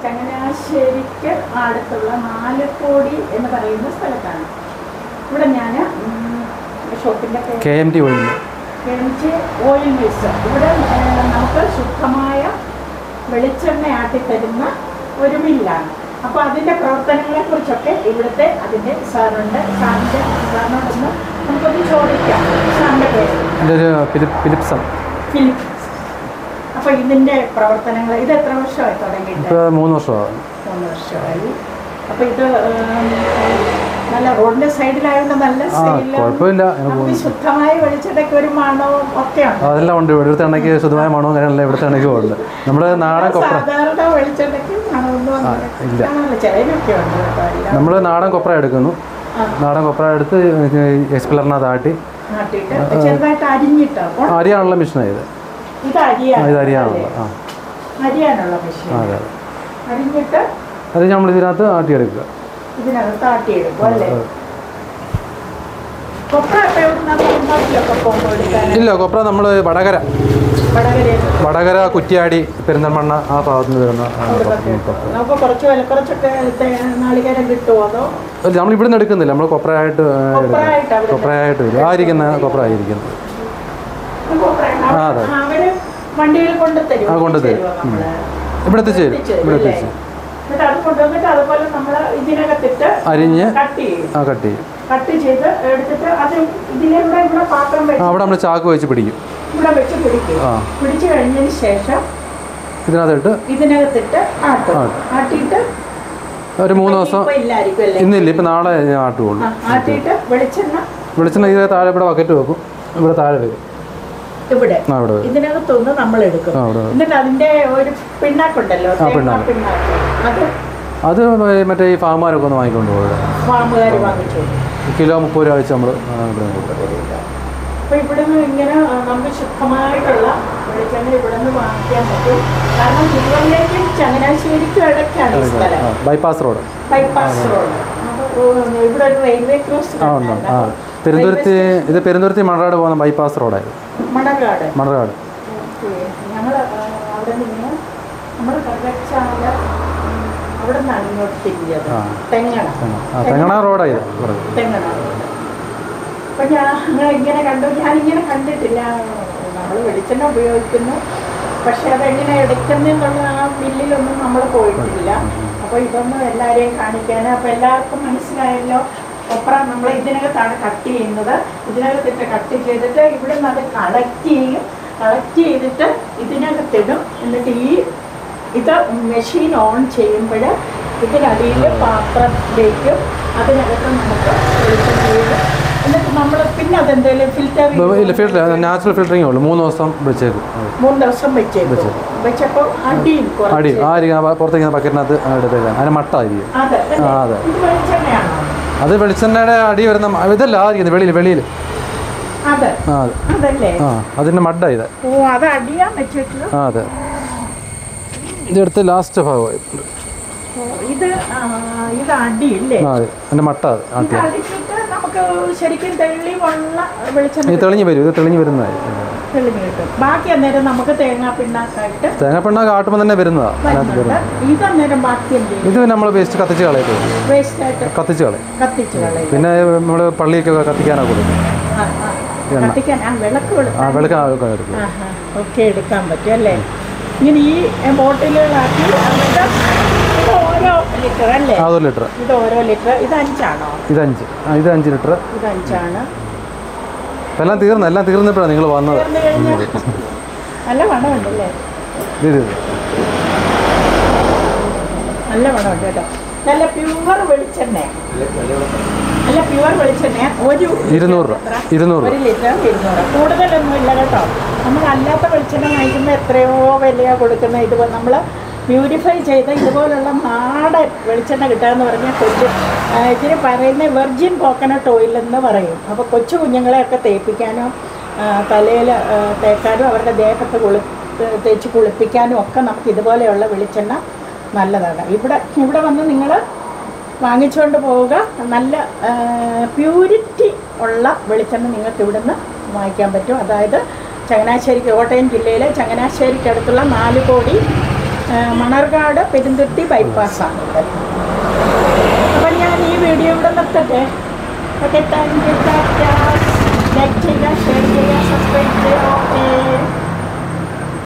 ചങ്ങനാശ്ശേരിക്ക് അടുത്തുള്ള നാലുകോടി എന്ന് പറയുന്ന സ്ഥലത്താണ് ഇവിടെ ഞാൻ ഷോപ്പിൻ്റെ പേര് കെ എം ടി ഒഴിഞ്ഞു എനിക്ക് ഓയിൽ മിൽസ് ഇവിടെ ഏ, നമുക്ക് ശുദ്ധമായ വെളിച്ചെണ്ണ ആട്ടി തരുന്ന ഒരു മില്ലാണ് അപ്പോൾ അതിൻ്റെ പ്രവർത്തനങ്ങളെ കുറിച്ചൊക്കെ ഇവിടുത്തെ അതിൻ്റെ സാറുണ്ട് സാറിൻ്റെ സാറിനോടൊന്ന് നമുക്കൊന്ന് ചോദിക്കാം സാറിൻ്റെ പേര് എൻ്റെ ഒരു ഫിലിപ്പ് ഫിലിപ്സൺ ഫിലിപ്പ് അപ്പോൾ ഇതിൻ്റെ പ്രവർത്തനങ്ങൾ ഇത് എത്ര വർഷമായി തുടങ്ങിയിട്ട് ഇപ്പോൾ മൂന്ന് വർഷമാണ് മൂന്ന് വർഷമായി അപ്പോൾ ഇത് ഏം, നല്ല റോഡിൻ്റെ സൈഡിലായതുകൊണ്ട് നല്ല ആ സ്റ്റൈലും കുഴപ്പമില്ല അങ്ങനെ നമുക്ക് പോകുന്നു ശുദ്ധമായ വെളിച്ചെണ്ണയ്ക്ക് ഒരു മണവും ഒക്കെ ഉണ്ട് അതെല്ലാം ഉണ്ട് ഇവിടുത്തെ എണ്ണയ്ക്ക് ശുദ്ധമായ മണവും കാര്യങ്ങളെല്ലാം ഇവിടുത്തെ എണ്ണയ്ക്കും ഉണ്ട് നമ്മുടെ നാടൻ കൊപ്ര സാധാരണ വെളിച്ചെണ്ണയ്ക്ക് മണമൊന്നും ആ, അങ്ങനെ ഇല്ല. കാണാനില്ല. ചിലതിനൊക്കെ ഉണ്ട് കേട്ടോ എല്ലാം നമ്മൾ നാടൻ കൊപ്ര എടുക്കുന്നു ആ. നാടൻ കൊപ്ര എടുത്ത് എക്സ്പിലറിനകത്ത് ആട്ടി നാട്ടിയിട്ട് ചെറുതായിട്ട് അരിഞ്ഞിട്ടോ അപ്പോൾ അരിയാനുള്ള മെഷീനാണ് ഇത് ഇത് ആ, അരിയാണ് ഇത് അരിയാനുള്ള ആ അരിയാനുള്ള മെഷീൻ ആ, അതെ അതെ അരിഞ്ഞിട്ട് അത് നമ്മൾ ഇതിനകത്ത് ആട്ടിയെടുക്കുക ഇതിനകത്ത് ആട്ടിയെടുക്കും അല്ലേ അതെ. കൊപ്ര ഇപ്പൊ എവിടുന്നാ കുടുംബത്തിലൊക്കെ പോകുമ്പോൾ എടുക്കാൻ ഇല്ല കൊപ്ര നമ്മൾ വടകര വടകരയിൽ വടകര കുറ്റിയാടി പെരിന്തൽമണ്ണ ആ ഭാഗത്ത് നിന്ന് വരുന്ന ആ, അവിടുന്നൊക്കെ കൊപ്ര. കിട്ടും. നമുക്ക് കുറച്ച് വിലക്കുറച്ചൊക്കെ തേ- നാളികേരം കിട്ടുമോ അതോ അല്ല നമ്മൾ ഇവിടുന്ന് എടുക്കുന്നില്ല നമ്മൾ കൊപ്രയായിട്ട് ഏ, എടുക്കും. കൊപ്രയായിട്ട് അവിടെ കൊപ്രയായിട്ട് വരും ആ ഇരിക്കുന്ന കൊപ്ര ആയിരിക്കുന്നത് കൊപ്ര ആ, അതെ. ആ, അവര് വണ്ടിയിൽ കൊണ്ട് തരും ആ, കൊണ്ട് തരും. തരുമോ നമ്മള്? ഇവിടെ എത്തിച്ച് തരും എത്തിച്ച് ഇവിടെ തരും, എത്തിച്ച് അല്ലേ? എന്നിട്ട് അത് കൊണ്ടുവന്നിട്ട് അതുപോലെ നമ്മൾ ഇതിനകത്തിട്ട് അരിഞ്ഞ് കട്ട് ചെയ്യും ആ കട്ട് ചെയ്യും കട്ട് ചെയ്ത് എടുത്തിട്ട് അത് ഇതിലൂടെ ഇവിടെ പാത്രം ആ വെച്ച് അവിടെ നമ്മൾ ചാക്ക് വെച്ച് പിടിക്കും ഇവിടെ വെച്ച് പിടിക്കും ആ പിടിച്ചു കഴിഞ്ഞതിന് ശേഷം ഇതിനകത്തിട്ട് ഇതിനകത്തിട്ട് ആട്ടും ആട്ടും. ആട്ടിയിട്ട് ഒരു മൂന്ന് ദിവസം ഇപ്പൊ ഇല്ലായിരിക്കും അല്ലേ ഇന്നില്ല ഇപ്പം നാളെ ഞാൻ ആട്ടുള്ളൂ ആ, ആട്ടിയിട്ട് വെളിച്ചെണ്ണ വെളിച്ചെണ്ണ ഇതിന് താഴെ ഇവിടെ ബക്കറ്റ് വെക്കും ഇവിടെ താഴെ വരും ഇവിടെ ആ ഇവിടെ വരും ഇതിനകത്തുനിന്ന് നമ്മൾ എടുക്കും ആ ഇവിടെ വരും എന്നിട്ട് അതിന്റെ ഒരു പിണ്ണാക്കുണ്ടല്ലോ തേങ്ങാ പിണ്ണാക്ക്. പിണ്ണാക്ക് അത് അത് മറ്റേ ഈ ഫാമാരൊക്കെ ഒന്ന് വാങ്ങിക്കൊണ്ട് പോകും ഫാമുകാർ വാങ്ങിച്ചു കിലോ മുപ്പത് രൂപ വെച്ച് നമ്മൾ ഇവിടെ കൊടുക്കും അപ്പൊ ഇവിടുന്ന് ഇങ്ങനെ ആ, നമുക്ക് ശുദ്ധമായിട്ടുള്ള വെളിച്ചെണ്ണ ഇവിടുന്ന് വാങ്ങിക്കാൻ പറ്റും കാരണം തിരുവല്ലയ്ക്കും ചങ്ങനാശ്ശേരിക്കും ഇടയ്ക്കാണ് ഈ സ്ഥലം ബൈപ്പാസ് റോഡ് ബൈപ്പാസ് റോഡ് അപ്പൊ ഇവിടെ ഒരു റെയിൽവേ ക്രോസ് ആ ഉണ്ട് ആ പെരുന്തുരുത്തി ഇത് പെരുന്തുരുത്തി മണറാട് പോകുന്ന ബൈപ്പാസ് റോഡായിരുന്നു മണക്കാട് മണറാട് ഞങ്ങൾ അവിടെ നിന്ന് നമ്മൾ കറക്റ്റാല അവിടെ നിന്നാണ് ഇങ്ങോട്ട് തിരിഞ്ഞത് ആ. തെങ്ങണ ആ തെങ്ങണ റോഡാണ് ഇത് ഇവിടെ. തെങ്ങണ അപ്പൊ ഞാൻ അങ്ങനെ ഇങ്ങനെ കണ്ടു ഞാനിങ്ങനെ കണ്ടിട്ടില്ല നമ്മൾ വെളിച്ചെണ്ണ ഉപയോഗിക്കുന്നു പക്ഷെ അതെങ്ങനെ എടുക്കുന്നെന്നുള്ള ആ ബില്ലിലൊന്നും നമ്മൾ പോയിട്ടില്ല അപ്പോൾ ഇതൊന്നും എല്ലാവരെയും കാണിക്കാൻ അപ്പോൾ എല്ലാവർക്കും മനസ്സിലായല്ലോ കൊപ്ര നമ്മൾ ഇതിനകത്താണ് കട്ട് ചെയ്യുന്നത് ഇതിനകത്തിട്ട് കട്ട് ചെയ്തിട്ട് ഇവിടെ നിന്ന് അത് കളക്ട് ചെയ്യും കളക്ട് ചെയ്തിട്ട് ഇതിനകത്തിടും എന്നിട്ട് ഈ ഇത് മെഷീൻ ഓൺ ചെയ്യുമ്പോൾ ഇതിനടിയിൽ പാത്രം വയ്ക്കും അതിനകത്ത് നമുക്ക് വെളിച്ചം ചെയ്ത് എന്നിട്ട് നമ്മൾ പിന്നെ അതെന്തെങ്കിലും ഫിൽറ്റർ ഇപ്പൊ ഇല്ല ഫിൽറ്റർ നാച്ചുറൽ ഫിൽറ്ററിങ്ങേ ഉള്ളൂ മൂന്ന് ദിവസം വെച്ചേക്കും അത്. മൂന്ന് ദിവസം വെച്ചേക്കും വെച്ചേക്കും. വെച്ചപ്പോൾ അടിയും അടി കുറച്ച് ആ ഇരിക്കുന്ന പുറത്തേക്കുന്ന ബക്കറ്റിനകത്ത് എടുത്തേക്കാൻ അതിന് മട്ട ആയിരിക്കും അതെ ആ, അതെ. ഇത് വെളിച്ചെണ്ണയാണോ അത് വെളിച്ചെണ്ണയുടെ അടി വരുന്ന മ- ഇതല്ല ആ ഇരിക്കുന്നത് വെളിയിൽ വെളിയിൽ അതെ ആ അതെ അതല്ലേ ആ അതിൻ്റെ മഡ ഇത് ഓ അത് അടിയാൻ വെച്ചിട്ട് ആ അതെ ഇതെടുത്ത് ലാസ്റ്റ് ഭാഗമായി ഓ, ഇത് ആ, ഇത് അടിയില്ലേ ആ അതെ അതിൻ്റെ മട്ട അത് ഇത് ആട്ടിയ അടിച്ചിട്ട് നമുക്ക് ശരിക്കും തെളിവുള്ള ഈ വെളിച്ചെണ്ണ തെളിഞ്ഞ് വരും ഇത് തെളിഞ്ഞ് വരുന്നതായി തെളിഞ്ഞ് കിട്ടും ബാക്കി അന്നേരം നമുക്ക് തേങ്ങാ പിണ്ണാക്കായിട്ട് തേങ്ങാപ്പെണ്ണ കാട്ടുമ്പോൾ തന്നെ വരുന്നതാണ് അതിനകത്ത് വരുന്നുണ്ട് വരുന്നത് ഇത് അന്നേരം ബാക്കി എന്ത് ചെയ്യും ഇത് നമ്മൾ വേസ്റ്റ് കത്തിച്ച് കളയും വേസ്റ്റ് ആയിട്ട് കത്തിച്ച് കളയും കത്തിച്ച് കളയും പിന്നെ നമ്മൾ പള്ളിയൊക്കെ കത്തിക്കാനൊക്കെ കൊടുക്കും ആ, ആ. കത്തിക്കാൻ ആ വിളക്ക് ആ വെളുക്കാൻ വെളുക്കാൻ എടുക്കും ഒക്കെ എടുക്കാൻ പറ്റും അല്ലേ ഇങ്ങനെ ഈ ബോട്ടിലുകളാക്കി എന്നിട്ട് ഇത് ഓരോ ലിറ്റർ അല്ലേ ആ ഒരു ലിറ്റർ ഇത് ഓരോ ലിറ്റർ ഇത് അഞ്ചാണോ ഇത് അഞ്ച് ആ ഇത് അഞ്ച് ലിറ്റർ ഇത് അഞ്ചാണ് ഇപ്പം എല്ലാം തീർന്നു എല്ലാം തീർന്നപ്പോഴാണ് നിങ്ങൾ വന്നത് തീർന്നു കഴിഞ്ഞാൽ നല്ല മണമുണ്ടല്ലേ ഇത് ഇത് നല്ല മണമുണ്ട് കേട്ടോ നല്ല പ്യുവർ വെളിച്ചെണ്ണ നല്ല പ്യുവർ വെളിച്ചെണ്ണ ഒരു ഇരുന്നൂറ് രൂപ എത്ര? ഇരുന്നൂറ് ഒരു രൂപ ലിറ്റർ ഇരുന്നൂറ് കൂടുതലൊന്നും ഇല്ല കേട്ടോ നമ്മൾ അല്ലാത്ത വെളിച്ചെണ്ണ വാങ്ങിക്കുമ്പോൾ എത്രയോ വിലയാണ് കൊടുക്കുന്നത് ഇത് നമ്മൾ പ്യൂരിഫൈ ചെയ്ത ഇതുപോലുള്ള നാടൻ വെളിച്ചെണ്ണ കിട്ടാന്ന് പറഞ്ഞാൽ കൊച്ചു ആ, ഇതിന് പറയുന്ന വെർജിൻ കോക്കനട്ട് ഓയിൽ എന്ന് പറയും അപ്പോൾ കൊച്ചു കുഞ്ഞുങ്ങളെയൊക്കെ തേപ്പിക്കാനും തലയിൽ തേക്കാനും അവരുടെ ദേഹത്ത് കുളി തേച്ച് കുളിപ്പിക്കാനും ഒക്കെ നമുക്ക് ഇതുപോലെയുള്ള വെളിച്ചെണ്ണ നല്ലതാണ് ഇവിടെ ഇവിടെ വന്ന് നിങ്ങൾ വാങ്ങിച്ചുകൊണ്ട് പോവുക നല്ല പ്യൂരിറ്റി ഉള്ള വെളിച്ചെണ്ണ നിങ്ങൾക്ക് ഇവിടുന്ന് വാങ്ങിക്കാൻ പറ്റും അതായത് ചങ്ങനാശ്ശേരി കോട്ടയം ജില്ലയിലെ ചങ്ങനാശ്ശേരിക്കടുത്തുള്ള നാലുകോടി ആ, മണർകാട് പെരുന്തുട്ടി ബൈപ്പാസാണ് അപ്പം ഞാൻ ഈ വീഡിയോ ഇവിടെ നിർത്തട്ടെ ഓക്കെ താങ്ക് യു ലൈക്ക് ചെയ്യുക ഷെയർ